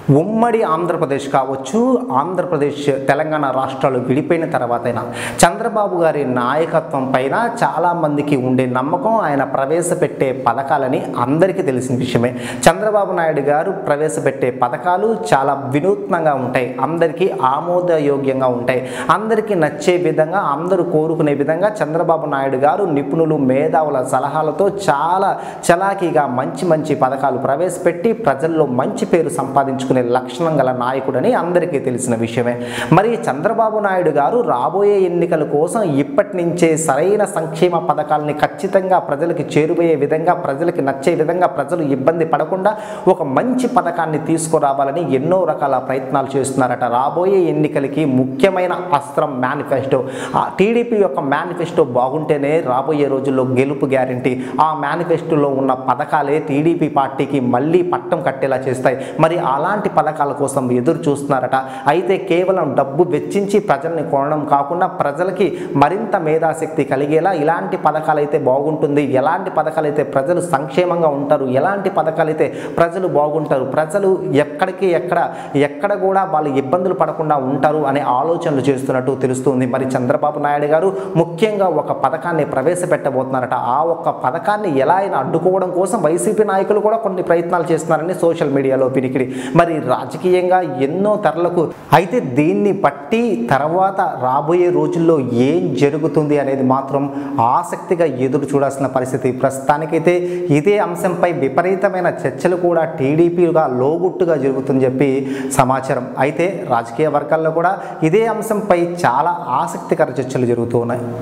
ఉమ్మడి ఆంధ్రప్రదేశ్ కావచ్చు ఆంధ్రప్రదేశ్ తెలంగాణ రాష్ట్రాలు విడిపోయిన తర్వాతైనా చంద్రబాబు గారి నాయకత్వం పైన చాలామందికి ఉండే నమ్మకం ఆయన ప్రవేశపెట్టే పథకాలని అందరికీ తెలిసిన విషయమే చంద్రబాబు నాయుడు గారు ప్రవేశపెట్టే పథకాలు చాలా వినూత్నంగా ఉంటాయి అందరికీ ఆమోదయోగ్యంగా ఉంటాయి అందరికీ నచ్చే విధంగా అందరూ కోరుకునే విధంగా చంద్రబాబు నాయుడు గారు నిపుణులు మేధావుల సలహాలతో చాలా చలాకీగా మంచి మంచి పథకాలు ప్రవేశపెట్టి ప్రజల్లో మంచి పేరు సంపాదించుకునే లక్షణం గల నాయకుడని అందరికీ తెలిసిన విషయమే మరి చంద్రబాబు నాయుడు గారు రాబోయే ఎన్నికల కోసం ఇప్పటి నుంచే సరైన సంక్షేమ పథకాలని ఖచ్చితంగా ప్రజలకి చేరువయ్యే విధంగా ప్రజలకి నచ్చే విధంగా ప్రజలు ఇబ్బంది పడకుండా ఒక మంచి పథకాన్ని తీసుకురావాలని ఎన్నో రకాల ప్రయత్నాలు చేస్తున్నారట రాబోయే ఎన్నికలకి ముఖ్యమైన అస్త్రం మేనిఫెస్టో ఆ టీడీపీ యొక్క మేనిఫెస్టో బాగుంటేనే రాబోయే రోజుల్లో గెలుపు గ్యారంటీ ఆ మేనిఫెస్టోలో ఉన్న పథకాలే టీడీపీ పార్టీకి మళ్ళీ పట్టం కట్టేలా చేస్తాయి మరి అలాంటి పథకాల కోసం ఎదురు చూస్తున్నారట అయితే కేవలం డబ్బు వెచ్చించి ప్రజల్ని కొనడం కాకుండా ప్రజలకి మరింత మేధాశక్తి కలిగేలా ఇలాంటి పథకాలు అయితే బాగుంటుంది ఎలాంటి పథకాలు అయితే ప్రజలు సంక్షేమంగా ఉంటారు ఎలాంటి పథకాలు అయితే ప్రజలు బాగుంటారు ప్రజలు ఎక్కడికి ఎక్కడ ఎక్కడ కూడా వాళ్ళు ఇబ్బందులు పడకుండా ఉంటారు అనే ఆలోచనలు చేస్తున్నట్టు తెలుస్తుంది మరి చంద్రబాబు నాయుడు గారు ముఖ్యంగా ఒక పథకాన్ని ప్రవేశపెట్టబోతున్నారట ఆ ఒక్క పథకాన్ని ఎలా అయినా అడ్డుకోవడం కోసం వైసీపీ నాయకులు కూడా కొన్ని ప్రయత్నాలు చేస్తున్నారని సోషల్ మీడియాలో పినికిడి మరి రాజకీయంగా ఎన్నో తరలకు అయితే దీన్ని బట్టి తర్వాత రాబోయే రోజుల్లో ఏం జరుగుతుంది అనేది మాత్రం ఆసక్తిగా ఎదురు చూడాల్సిన పరిస్థితి ప్రస్తుతానికైతే ఇదే అంశంపై విపరీతమైన చర్చలు కూడా టీడీపీగా లోగుట్టుగా జరుగుతుందని చెప్పి సమాచారం అయితే రాజకీయ వర్గాల్లో కూడా ఇదే అంశంపై చాలా ఆసక్తికర చర్చలు జరుగుతూ ఉన్నాయి